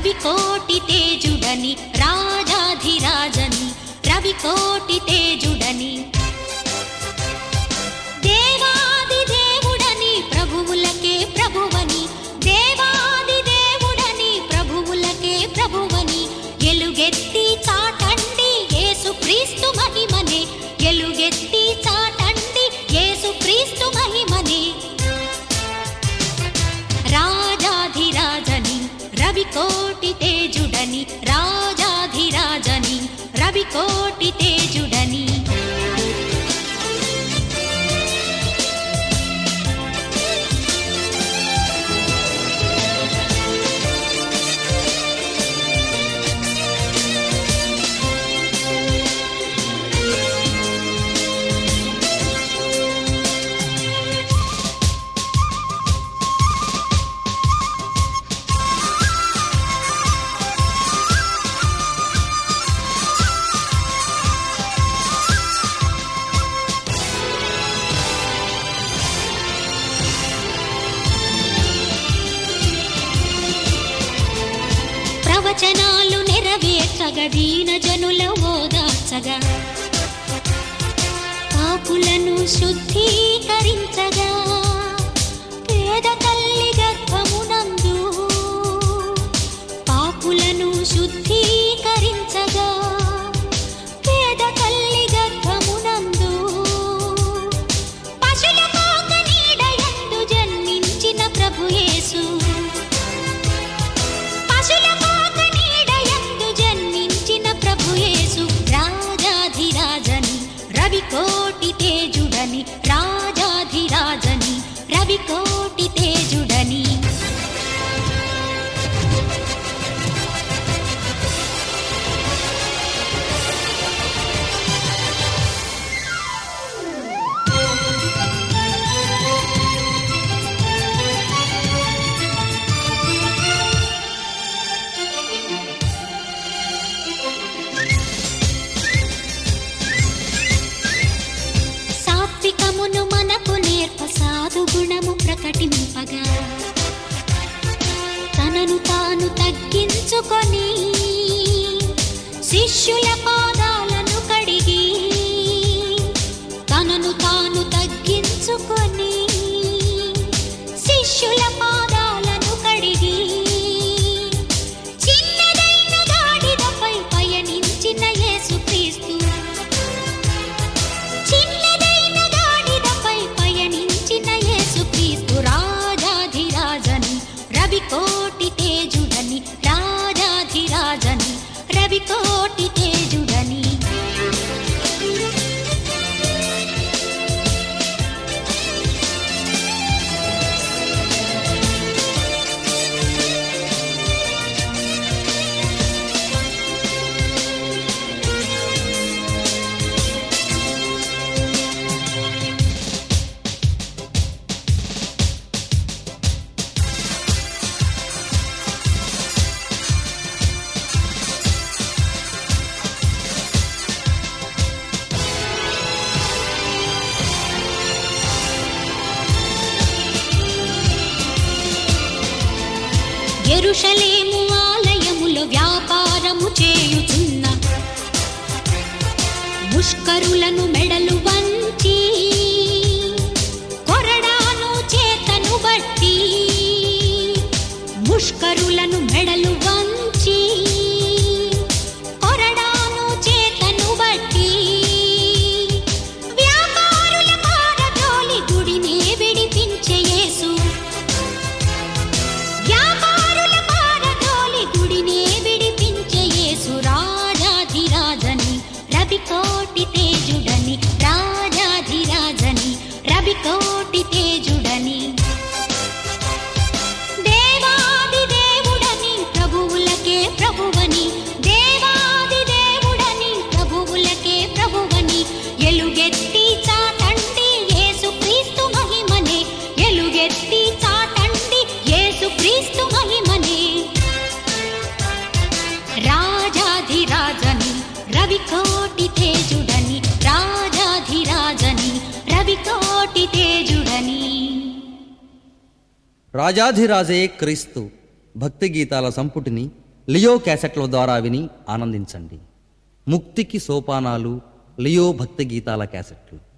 రవికోటి తేజుడని రాజాధిరాజని రవికోటి తేజుడని దేవాది దేవుడని ప్రభువులకే ప్రభువని దేవాది దేవుడని ప్రభువులకే ప్రభువని ఎలుగెత్తి చాటండి యేసుక్రీస్తు మహిమనే ఎలుగెత్తి చాటండి యేసుక్రీస్తు మహిమనే రాజాధిరాజని రవికోటి తేజుడని రాజాధిరాజని రవికోటి తేజుడని ప్రవచనాలు నెరవేర్చగా దీన జనుల ఓదార్చగా పాపులను శుద్ధీకరించగా పేద తల్లి గర్భమునందు పాపులను శుద్ధీకరించగా పేద తల్లి గర్భమునందు పశుల పాక నీడయందు జన్మించిన ప్రభు యేసు పశుల పాక నీడయందు జన్మించిన ప్రభు యేసు రాజాధిరాజని రవికోటి తేజుడని రాజాధిరాజని రవికోటి తేజుడని సాత్వికమును మనకు నేర్ప సాధు గుణము ప్రకటింపగా తనను తాను తగ్గించుకొని శిష్యుల పాదాలను కడిగి తనను తాను తగ్గించుకొని శిష్యుల పాదాలను కడిగి చిన్నదైన గాడిదపై పయనించిన యేసుక్రీస్తు చిన్నదైన గాడిదపై పయనించిన యేసుక్రీస్తు రాజాధిరాజని రవికోటి తేజుడని రాజాధిరాజని రవికోటి తేజుడని ఎరుషలేము ఆలయములో వ్యాపారము చేయుచున్న ముష్కరులను మెడలు వంచి కొరడాను చేతను బట్టి ముష్కరులను మెడలు వంచి కొరడాను చేతను బట్టి వ్యాపారుల పారదోలి గుడినే విడిపించే యేసు వ్యాపారుల పారదోలి గుడినే విడిపించే యేసు రాజాధిరాజని రవికోటి తేజుడని రాజాధిరాజని రవికోటి తేజుడని దేవాది దేవుడని ప్రభువులకే ప్రభువని దేవాది దేవుడని ప్రభువులకే ప్రభువని ఎలుగెత్తి చాటండి యేసుక్రీస్తు మహిమనే ఎలుగెత్తి చాటండి యేసుక్రీస్తు మహిమనే రాజాధిరాజని రవికోటి తేజుడని రాజాధిరాజని రవికోటి తేజుడని రాజాధిరాజే క్రీస్తు భక్తి గీతాల సంపుటిని లియో క్యాసెట్ల ద్వారా విని ఆనందించండి ముక్తికి సోపానాలు లియో భక్తి గీతాల క్యాసెట్లు